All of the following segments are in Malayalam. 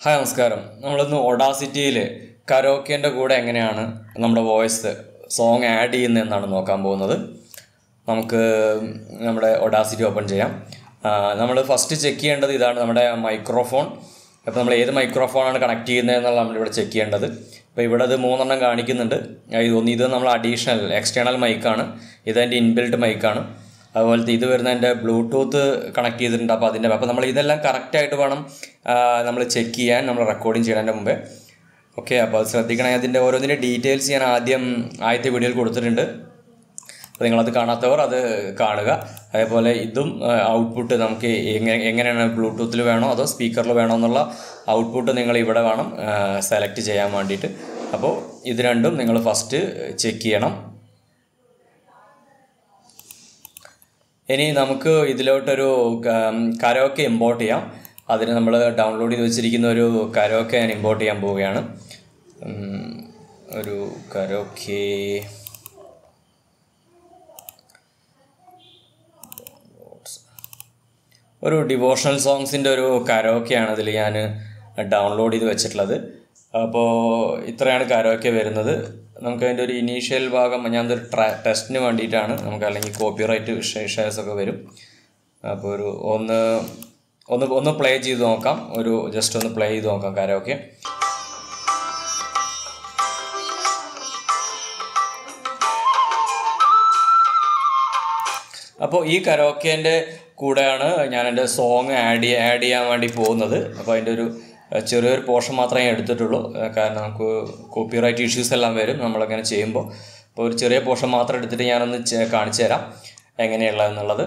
ഹായ് നമസ്കാരം നമ്മളിന്ന് ഒഡാസിറ്റിയിൽ കരോക്കേൻ്റെ കൂടെ എങ്ങനെയാണ് നമ്മുടെ വോയിസ് സോങ് ആഡ് ചെയ്യുന്നതെന്നാണ് നോക്കാൻ പോകുന്നത് നമുക്ക് നമ്മുടെ ഒഡാസിറ്റി ഓപ്പൺ ചെയ്യാം നമ്മൾ ഫസ്റ്റ് ചെക്ക് ചെയ്യേണ്ടത് ഇതാണ് നമ്മുടെ മൈക്രോഫോൺ അപ്പോൾ നമ്മൾ ഏത് മൈക്രോഫോണാണ് കണക്ട് ചെയ്യുന്നതെന്നുള്ള നമ്മളിവിടെ ചെക്ക് ചെയ്യേണ്ടത് അപ്പോൾ ഇവിടെ അത് മൂന്നെണ്ണം കാണിക്കുന്നുണ്ട് ഇതൊന്ന് ഇത് നമ്മൾ അഡീഷണൽ എക്സ്റ്റേണൽ മൈക്കാണ് ഇതെൻ്റെ ഇൻബിൽറ്റ് മൈക്കാണ് അതുപോലത്തെ ഇത് വരുന്ന എൻ്റെ ബ്ലൂടൂത്ത് കണക്ട് ചെയ്തിട്ടുണ്ട് അപ്പോൾ അതിൻ്റെ അപ്പോൾ നമ്മൾ ഇതെല്ലാം കറക്റ്റായിട്ട് വേണം നമ്മൾ ചെക്ക് ചെയ്യാൻ നമ്മൾ റെക്കോർഡിങ് ചെയ്യുന്നതിൻ്റെ മുമ്പേ ഓക്കെ അപ്പോൾ അത് ശ്രദ്ധിക്കണേ അതിൻ്റെ ഓരോന്നിൻ്റെ ഡീറ്റെയിൽസ് ഞാൻ ആദ്യം ആദ്യത്തെ വീഡിയോയിൽ കൊടുത്തിട്ടുണ്ട് അപ്പോൾ നിങ്ങളത് കാണാത്തവർ അത് കാണുക അതേപോലെ ഇതും ഔട്ട്പുട്ട് നമുക്ക് എങ്ങനെ എങ്ങനെയാണ് ബ്ലൂടൂത്തിൽ വേണോ അതോ സ്പീക്കറിൽ വേണോ എന്നുള്ള ഔട്ട്പുട്ട് നിങ്ങൾ ഇവിടെ വേണം സെലക്ട് ചെയ്യാൻ വേണ്ടിയിട്ട് അപ്പോൾ ഇത് രണ്ടും നിങ്ങൾ ഫസ്റ്റ് ചെക്ക് ചെയ്യണം ഇനി നമുക്ക് ഇതിലോട്ടൊരു കരോക്കെ ഇമ്പോർട്ട് ചെയ്യാം അതിന് നമ്മൾ ഡൗൺലോഡ് ചെയ്ത് വെച്ചിരിക്കുന്ന ഒരു കരോക്കെ ഞാൻ ഇമ്പോർട്ട് ചെയ്യാൻ പോവുകയാണ് ഒരു കരോക്കെ ഒരു ഡിവോഷണൽ സോങ്സിൻ്റെ ഒരു കരോക്കെയാണ് അതിൽ ഞാൻ ഡൗൺലോഡ് ചെയ്ത് വെച്ചിട്ടുള്ളത് അപ്പോൾ ഇത്രയാണ് കരോക്കെ വരുന്നത് നമുക്ക് അതിൻ്റെ ഒരു ഇനീഷ്യൽ ഭാഗം ഞാനതൊരു ട്രാ ടെസ്റ്റിന് വേണ്ടിയിട്ടാണ് നമുക്ക് അല്ലെങ്കിൽ കോപ്പിറൈറ്റ് ഷെയർസ് ഒക്കെ വരും അപ്പോൾ ഒരു ഒന്ന് ഒന്ന് ഒന്ന് പ്ലേ ചെയ്ത് നോക്കാം ഒരു ജസ്റ്റ് ഒന്ന് പ്ലേ ചെയ്ത് നോക്കാം കരോക്കെ അപ്പോൾ ഈ കരോക്കേൻ്റെ കൂടെയാണ് ഞാൻ എൻ്റെ സോങ് ആഡ് ആഡ് ചെയ്യാൻ വേണ്ടി പോകുന്നത് അപ്പോൾ അതിൻ്റെ ഒരു ചെറിയൊരു പോർഷൻ മാത്രമേ എടുത്തിട്ടുള്ളൂ കാരണം നമുക്ക് കോപ്പിറൈറ്റ് ഇഷ്യൂസ് എല്ലാം വരും നമ്മളങ്ങനെ ചെയ്യുമ്പോൾ അപ്പോൾ ഒരു ചെറിയ പോർഷൻ മാത്രം എടുത്തിട്ട് ഞാനൊന്ന് കാണിച്ചു തരാം എങ്ങനെയുള്ളതെന്നുള്ളത്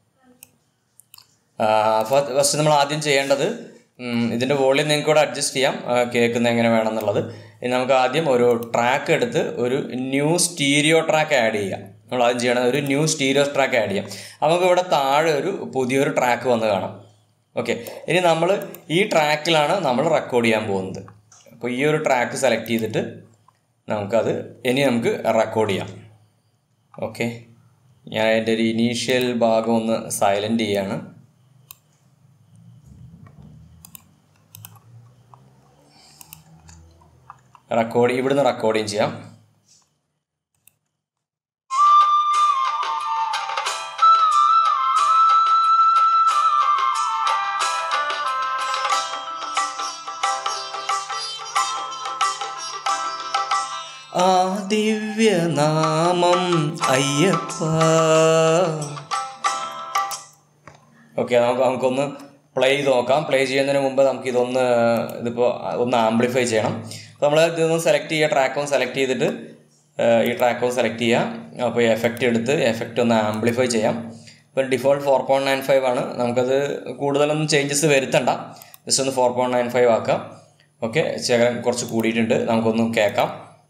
അപ്പോൾ ഫസ്റ്റ് നമ്മൾ ആദ്യം ചെയ്യേണ്ടത് ഇതിൻ്റെ വോളിയം നിങ്ങൾക്ക് ഇവിടെ അഡ്ജസ്റ്റ് ചെയ്യാം കേൾക്കുന്നത് എങ്ങനെ വേണമെന്നുള്ളത് ഇനി നമുക്ക് ആദ്യം ഒരു ട്രാക്ക് എടുത്ത് ഒരു ന്യൂ സ്റ്റീരിയോ ട്രാക്ക് ആഡ് ചെയ്യാം നമ്മൾ ആദ്യം ചെയ്യണത് ഒരു ന്യൂ സ്റ്റീരിയോ ട്രാക്ക് ആഡ് ചെയ്യാം നമുക്ക് ഇവിടെ താഴെ ഒരു പുതിയൊരു ട്രാക്ക് വന്ന് കാണാം ഓക്കെ ഇനി നമ്മൾ ഈ ട്രാക്കിലാണ് നമ്മൾ റെക്കോർഡ് ചെയ്യാൻ പോകുന്നത് അപ്പോൾ ഈ ഒരു ട്രാക്ക് സെലക്ട് ചെയ്തിട്ട് നമുക്കത് ഇനി നമുക്ക് റെക്കോർഡ് ചെയ്യാം ഓക്കെ ഞാൻ അതിൻ്റെ ഒരു ഇനീഷ്യൽ ഭാഗം ഒന്ന് സൈലൻ്റ് ചെയ്യാണ് റെക്കോർഡ് ഇവിടുന്ന് റെക്കോർഡിങ് ചെയ്യാം ആ ദിവ്യനാമം അയ്യപ്പ ഓക്കെ നമുക്ക് നമുക്കൊന്ന് പ്ലേ ചെയ്ത് നോക്കാം പ്ലേ ചെയ്യുന്നതിന് മുമ്പ് നമുക്ക് ഇതൊന്ന് ഇതിപ്പോൾ ഒന്ന് ആംപ്ലിഫൈ ചെയ്യണം അപ്പോൾ നമ്മൾ ഇതൊന്ന് സെലക്ട് ചെയ്യുക ട്രാക്ക് ഒന്ന് സെലക്ട് ചെയ്തിട്ട് ഈ ട്രാക്ക് ഒന്ന് സെലക്ട് ചെയ്യുക അപ്പോൾ ഈ എഫക്റ്റ് എടുത്ത് എഫക്റ്റ് ഒന്ന് ആംപ്ലിഫൈ ചെയ്യാം ഇപ്പോൾ default four point nine five ആണ് നമുക്കത് കൂടുതലൊന്നും ചേഞ്ചസ് വരുത്തണ്ട ജസ്റ്റ് ഒന്ന് ഫോർ പോയിൻറ്റ് നയൻ ഫൈവ് ആക്കാം ഓക്കെ ശേഖരം കുറച്ച് കൂടിയിട്ടുണ്ട് നമുക്കൊന്ന് കേൾക്കാം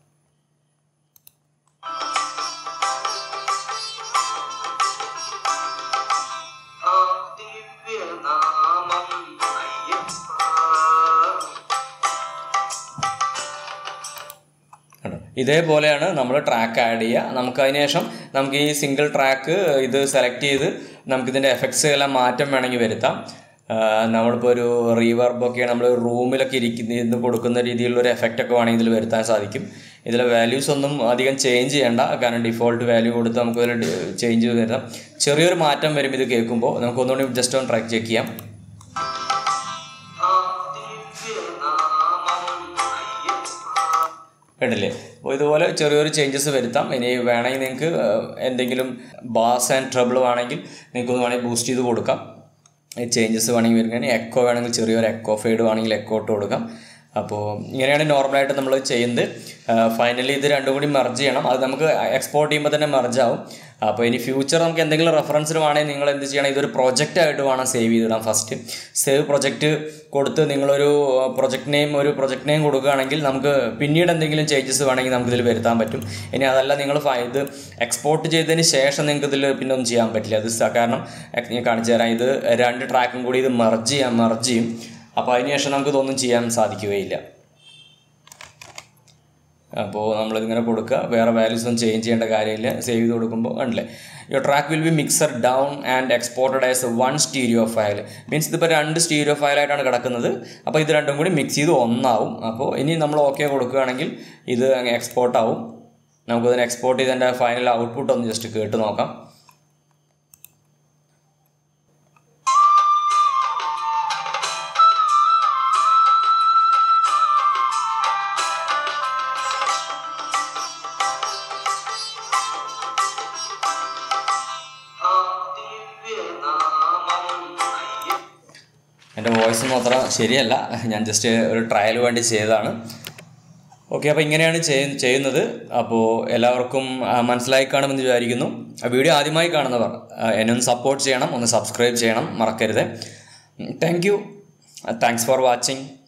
ഇതേപോലെയാണ് നമ്മൾ ട്രാക്ക് ആഡ് ചെയ്യുക നമുക്ക് അതിനുശേഷം നമുക്ക് ഈ സിംഗിൾ ട്രാക്ക് ഇത് സെലക്ട് ചെയ്ത് നമുക്കിതിൻ്റെ എഫക്ട്സ് എല്ലാം മാറ്റം വേണമെങ്കിൽ വരുത്താം നമ്മളിപ്പോൾ ഒരു റീവർബൊക്കെ നമ്മൾ റൂമിലൊക്കെ ഇരിക്കുന്ന ഇത് കൊടുക്കുന്ന രീതിയിലുള്ള ഒരു എഫക്റ്റ് ഒക്കെ വേണമെങ്കിൽ ഇതിൽ വരുത്താൻ സാധിക്കും ഇതിലെ വാല്യൂസ് ഒന്നും അധികം ചേഞ്ച് ചെയ്യണ്ട കാരണം ഡിഫോൾട്ട് വാല്യൂ കൊടുത്ത് നമുക്ക് ഇതിൽ ചേഞ്ച് വരുത്താം ചെറിയൊരു മാറ്റം വരും ഇത് കേൾക്കുമ്പോൾ നമുക്ക് ഒന്നുകൂടി ജസ്റ്റ് ഒന്ന് ട്രാക്ക് ചെക്ക് ചെയ്യാം കണ്ടില്ലേ അപ്പോൾ ഇതുപോലെ ചെറിയൊരു ചേഞ്ചസ് വരുത്താം ഇനി വേണമെങ്കിൽ നിങ്ങൾക്ക് എന്തെങ്കിലും ബാസ് ആൻഡ് ട്രബിൾ വേണമെങ്കിൽ നിങ്ങൾക്ക് ഒന്ന് വേണമെങ്കിൽ ബൂസ്റ്റ് ചെയ്ത് കൊടുക്കാം ചേഞ്ചസ് വേണമെങ്കിൽ വരുന്നതിന് എക്കോ വേണമെങ്കിൽ ചെറിയൊരു എക്കോ ഫെയ്ഡ് വേണമെങ്കിൽ എക്കോ ഇട്ട് കൊടുക്കാം അപ്പോൾ ഇങ്ങനെയാണ് നോർമലായിട്ട് നമ്മൾ ചെയ്യുന്നത് ഫൈനലി ഇത് രണ്ടും കൂടി മെർജ് ചെയ്യണം അത് നമുക്ക് എക്സ്പോർട്ട് ചെയ്യുമ്പോൾ തന്നെ മെർജ് ആവും അപ്പോൾ ഇനി ഫ്യൂച്ചർ നമുക്ക് എന്തെങ്കിലും റെഫറൻസിന് വേണമെങ്കിൽ നിങ്ങൾ എന്ത് ചെയ്യണം ഇതൊരു പ്രൊജക്റ്റ് ആയിട്ട് വേണം സേവ് ചെയ്തിടാം ഫസ്റ്റ് സേവ് പ്രൊജക്റ്റ് കൊടുത്ത് നിങ്ങളൊരു പ്രൊജക്ട് നെയിം ഒരു പ്രൊജക്ട് നെയിം കൊടുക്കുകയാണെങ്കിൽ നമുക്ക് പിന്നീട് എന്തെങ്കിലും ചേഞ്ചസ് വേണമെങ്കിൽ നമുക്ക് ഇതിൽ വരുത്താൻ പറ്റും ഇനി അതല്ല നിങ്ങൾ ഇത് എക്സ്പോർട്ട് ചെയ്തതിന് ശേഷം നിങ്ങൾക്ക് ഇതിൽ പിന്നെ ഒന്നും ചെയ്യാൻ പറ്റില്ല അത് കാരണം ഞാൻ കാണിച്ചു തരാം ഇത് രണ്ട് ട്രാക്കും കൂടി ഇത് മെർജ് ചെയ്യാം മെർജ് ചെയ്യും അപ്പോൾ അതിനുശേഷം നമുക്ക് ഇതൊന്നും ചെയ്യാൻ സാധിക്കുകയില്ല അപ്പോൾ നമ്മളിതിങ്ങനെ കൊടുക്കുക വേറെ വാല്യൂസ് ഒന്നും ചേഞ്ച് ചെയ്യേണ്ട കാര്യമില്ല സേവ് ചെയ്ത് കൊടുക്കുമ്പോൾ കണ്ടില്ലേ your track will be mixer down and exported as one stereo file means ഇതിപ്പോൾ രണ്ട് സ്റ്റീരിയോ ഫയലായിട്ടാണ് കിടക്കുന്നത് അപ്പോൾ ഇത് രണ്ടും കൂടി മിക്സ് ചെയ്ത് ഒന്നാവും അപ്പോൾ ഇനി നമ്മൾ ഓക്കെ കൊടുക്കുകയാണെങ്കിൽ ഇത് അങ്ങ് എക്സ്പോർട്ട് ആവും നമുക്കതിന് എക്സ്പോർട്ട് ചെയ്തതിൻ്റെ ഫൈനൽ ഔട്ട്പുട്ട് ഒന്ന് ജസ്റ്റ് കേട്ട് നോക്കാം എൻ്റെ വോയിസ് ഒന്നും അത്ര ശരിയല്ല ഞാൻ ജസ്റ്റ് ഒരു ട്രയൽ വേണ്ടി ചെയ്തതാണ് ഓക്കെ അപ്പോൾ ഇങ്ങനെയാണ് ചെയ്യ- ചെയ്യുന്നത് അപ്പോൾ എല്ലാവർക്കും ആ, മനസ്സിലായി കാണുമെന്ന് വിചാരിക്കുന്നു ആ വീഡിയോ ആദ്യമായി കാണുന്നവർ ആ, എന്നെ ഒന്ന് സപ്പോർട്ട് ചെയ്യണം ഒന്ന് സബ്സ്ക്രൈബ് ചെയ്യണം മറക്കരുത് thank you thanks for watching